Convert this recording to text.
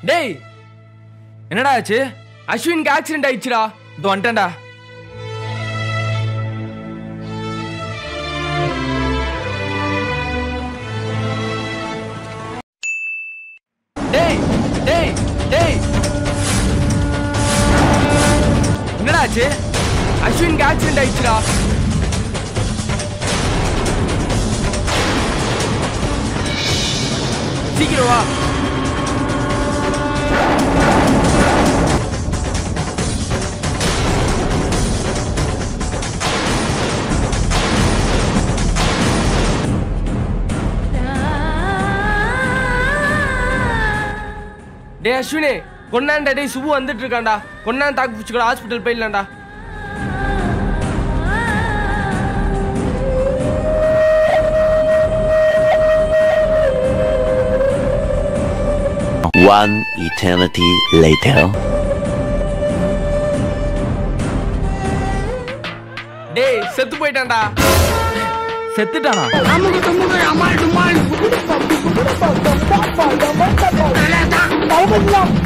டேய் என்னடா ஆச்சு அஸ்வினுக்கு ஆக்சிடென்ட் ஆயிடுச்சுடா இது வந்துட்டேன்டா டேய் டேய் டேய் என்னடா ஆச்சு அஸ்வினுக்கு ஆக்சிடென்ட் ஆயிடுச்சுடா சீக்கிரம் வா டேய் அஸ்வினே கொண்டாண்டா டேய் சுபு வந்துட்டு இருக்கான்டா கொண்டாந்து தாக்கு பிடிச்சிக்கோ ஹாஸ்பிட்டல் போயிடலாம்டா One eternity later. டேய் செத்து போயிட்டான்டா செத்துட்டானா அமுகு துமுகு அமால் டுமால் Thank you.